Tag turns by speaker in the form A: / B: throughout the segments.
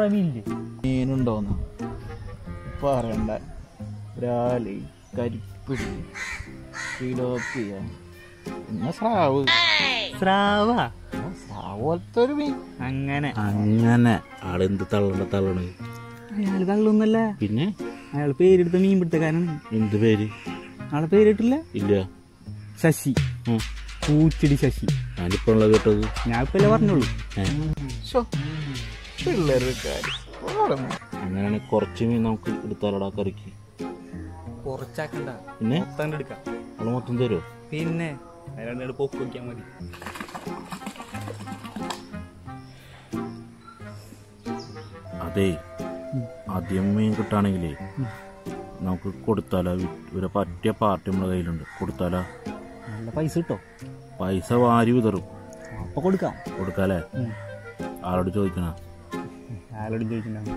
A: വേറെ മീനില്ലേ
B: മീനുണ്ടോന്ന് പറയണ്ട ബ്രാലി കരിപ്പിടി ഫിലോപ്പിയ പിന്നെ സ്രാവ്
A: സ്രാവ
B: ആ, സ്രാവ് പോലത്തെ ഒരു മീൻ
A: അങ്ങനെ
C: അങ്ങനെ ആളെന്ത് തള്ളണ്ട തള്ളണ്
A: അയാൾ കള്ളൊന്നല്ല
C: പിന്നെ
A: അയാൾ പേരെടുത്ത മീൻ പിടുത്തക്കാരനാണ്
C: എന്ത് പേര്
A: ആളെ പേരിട്ടില്ല
C: ഇല്ല
A: ശശി
C: ഉം.
A: പൂച്ചെടി ശശി
C: ഞാനിപ്പോ ഉള്ള കേട്ടത്
A: ഞാൻ ഇപ്പൊ അല്ലേ പറഞ്ഞോളൂ
C: ഏ?
B: ശോ, പിള്ളേരുടെ കാര്യം പോടന്ന്.
C: അങ്ങനെയാണെങ്കിൽ കുറച്ച് മീൻ നമുക്ക് എടുത്താലടാ കറിക്ക്
A: കുറച്ചാക്കണ്ട
C: പിന്നെ
A: മൊത്തം എടുക്കാം
C: അവള് മൊത്തം തരുമോ
A: പിന്നെ അയാളുടെ പൊക്ക് നോക്കിയാൽ മതി
C: അതെ ആദ്യം മീൻ കിട്ടുകയാണെങ്കിലേ നമുക്ക് കൊടുത്താലോ വി- ഒരു പറ്റിയ പാർട്ടി നമ്മുടെ കയ്യിലുണ്ട് കൊടുത്താലോ
A: നല്ല പൈസ കിട്ടോ
C: പൈസ വാരി വിതറും
A: അപ്പൊ കൊടുക്കാം
C: കൊടുക്കാല്ലേ
A: ഉം.
C: ആളോട് ചോദിക്കണ
A: അയാളോട് ചോദിച്ചിട്ടുണ്ടാവും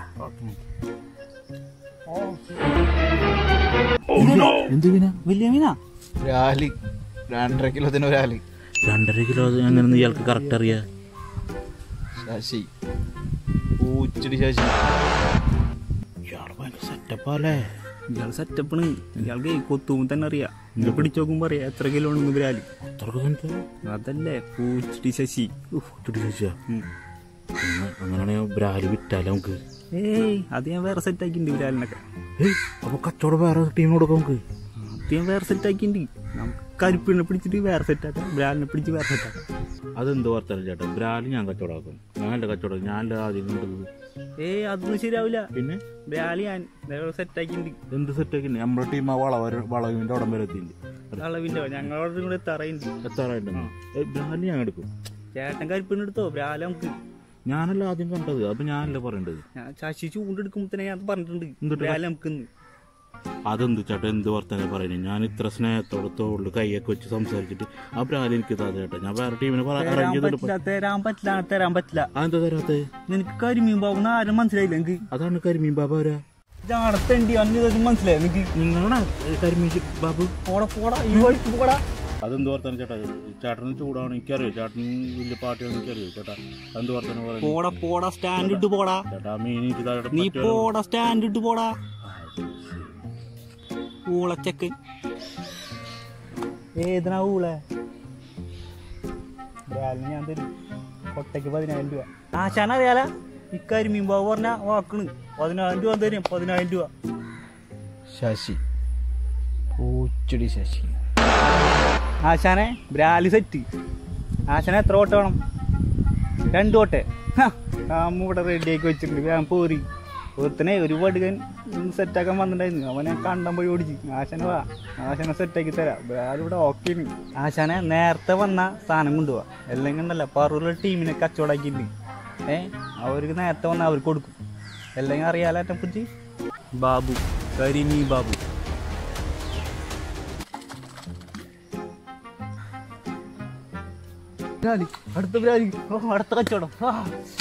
C: എന്ത് മീനാ
A: വലിയ മീനാ
B: ബ്രാലി രണ്ടര കിലോത്തിന് ഒരാളി
C: രണ്ടര കിലോ അത് എങ്ങനെയെന്ന് ഇയാൾക്ക് കറക്റ്റ് അറിയാ
B: ശശി പൂച്ചടി ശശി
C: ഇയാള് ഭയങ്കര സെറ്റപ്പല്ലേ
A: ഇയാൾ സെറ്റപ്പാണ് ഇയാൾക്ക് കൊത്തുമ്പോൾ തന്നെ അറിയാം ഇത് പിടിച്ചു നോക്കുമ്പോ അറിയാം എത്ര കിലോ ഉണ്ടെന്ന് ബ്രാലി
C: അത്രക്ക് സെൻറ്റ്
A: അതല്ലേ പൂച്ചടി ശശി
C: ചുടി ചോദിച്ചാ
A: ഉം.
C: അങ്ങനെയാണെങ്കിൽ ബ്രാല് വിറ്റാലോ നമുക്ക്
A: ഏയ് അത് ഞാൻ വേറെ സെറ്റ് ആക്കിയിട്ടുണ്ട് ബ്രാലിനൊക്കെ
C: ഏയ് അപ്പൊ കച്ചവടം വേറെ ടീം കൊടുക്കാം നമുക്ക്
A: അത് ഞാൻ വേറെ സെറ്റ് ആക്കിയിട്ടുണ്ട് നമുക്ക് കരിപ്പിനെ പിടിച്ചിട്ട് വേറെ സെറ്റ് ആക്കാം ബ്രാലിനെ പിടിച്ച് വേറെ സെറ്റ് ആക്കാം
C: അതെന്ത് വർത്താനം ചേട്ടാ ബ്രാല് ഞാൻ കച്ചവടമാക്കും ഞാനല്ല കച്ചവടം ഞാനല്ല ആദ്യം കണ്ടത്
A: ഏയ് അതൊന്നും ശരിയാവില്ല
C: പിന്നെ
A: ബ്രാലി ഞാൻ വേറെ സെറ്റ് ആക്കിയിട്ടുണ്ട്
C: എന്ത് സെറ്റാക്കി നമ്മുടെ ടീം ആ വളവ വളവിന്റെ ഉടം വരെ എത്തിയിട്ടുണ്ട്
A: അളവിന്റെ ഞങ്ങളോട് കൂടെ തറയുണ്ട്
C: എത്താറായിട്ടുണ്ടോ ഏ ബ്രാല് ഞാൻ എടുക്കും
A: ചേട്ടൻ കരിപ്പിന് എടുത്തോ ബ്രാല നമുക്ക്
C: ഞാനല്ല ആദ്യം കണ്ടത് അപ്പൊ ഞാനല്ല പറയേണ്ടത്
A: ഞാൻ ശശി ചൂണ്ടെടുക്കുമ്പോ തന്നെ ഞാൻ പറഞ്ഞിട്ടുണ്ട്
C: എന്തുട്ടാ?
A: ബ്രാല നമുക്ക്
C: അതെന്ത് ചേട്ടാ എന്ത് വർത്താനം പറയുന്നത് ഞാൻ ഇത്ര സ്നേഹത്തോടെ തോളിൽ കൈയൊക്കെ വെച്ച് സംസാരിച്ചിട്ട് ആ ബ്രാല് എനിക്ക് താ ചേട്ടാ ഞാൻ വേറെ ടീമിനെ
A: തരാൻ
C: അറേഞ്ച് ചെയ്തിട്ട്
A: പറ്റില്ല തരാൻ പറ്റില്ല തരാൻ പറ്റില്ല
C: അതെന്താ തരാത്തത്
A: നിനക്ക് കരിമീൻ പോകുന്ന ആരും മനസ്സിലായില്ല എനിക്ക്
C: അതാണ് കരിമീൻ ബാബ വരാ
A: ജാടത്തേണ്ടി അന്ന് മനസ്സിലായി എനിക്ക്
C: നിങ്ങളാണ് കരിമീൻ ബാബു
A: പോടാ പോടാ ഈ വഴിക്ക് പോടാ
C: അതെന്ത് വർത്താനം ചേട്ടാ ചേട്ടന് ചൂടാണ് എനിക്കറിയോ ചേട്ടന് വലിയ പാർട്ടിയാണ് എനിക്കറിയോ ചേട്ടാ എന്ത് വർത്താനം പറയുന്നത്
A: പോടാ പോടാ സ്റ്റാൻഡ് ഇട്ട് പോടാ
C: ചേട്ടാ മീൻ എനിക്ക് താഴെ
A: നീ പോടാ സ്റ്റാൻഡ് ഇട്ട് പോടാ ഊളച്ചക്കൻ ഏതിനാ ഊളെ ബ്രാലിന് ഞാൻ തരും കൊട്ടയ്ക്ക് പതിനായിരം രൂപ ആശാന അറിയാല ഇക്കരിമീൻ ബാബു പറഞ്ഞ വാക്കണ് പതിനായിരം രൂപ തരും പതിനായിരം രൂപ
B: ശശി പൂച്ചടി ശശി
A: ആശാനെ ബ്രാലി സെറ്റ് ആശാനെ എത്ര ഓട്ടം വേണം രണ്ട് ഓട്ടെ അമ്മ ഇവിടെ റെഡി ആക്കി വെച്ചിട്ടുണ്ട് ഞാൻ പോരി ഒരുത്തനെ ഒരു പടുകൻ സെറ്റാക്കാൻ വന്നിട്ടുണ്ടായിരുന്നു അവനെ കണ്ടം പോയി ഓടിച്ച് ആശാനെ വാ ആശാനെ സെറ്റാക്കി തരാം ബ്രാലി ഇവിടെ ഓക്കെ ആശാനെ നേരത്തെ വന്ന സാധനം കൊണ്ടുപോവാ എല്ലാം കണ്ടല്ല പറൂലുള്ള ടീമിനെ കച്ചവടാക്കിയിട്ടുണ്ട് ഏ അവർക്ക് നേരത്തെ വന്നാൽ അവർക്ക് കൊടുക്കും എല്ലാം അറിയാലോ കുറിച്ച് ബാബു കരിമി ബാബു ബ്രാലി അടുത്ത ബ്രാലി ഓ അടുത്ത കച്ചവടം ആ.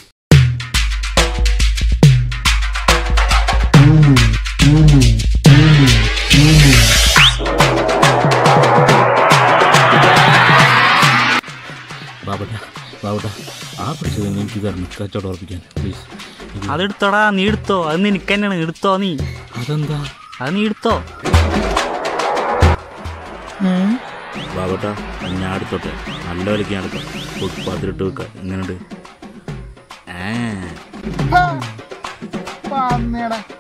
C: ബാബട്ട ബാബട്ട ആ പിടിച്ചത് എനിക്ക് തരണം കച്ചവടം ഉറപ്പിക്കാൻ പ്ലീസ്
A: അതെടുത്തോടാ നീ എടുത്തോ അത് നിനക്ക് തന്നെയാണ് എടുത്തോ നീ
C: അതെന്താ
A: അത് നീ എടുത്തോ
C: ബാബട്ട ഞാൻ എടുത്തോട്ടെ നല്ല വിലക്ക് ഞാൻ എടുക്കാം ഫുട്പാത്തിലിട്ട് വെക്കാം എങ്ങനെയുണ്ട് ഏ
B: പന്നിയുടെ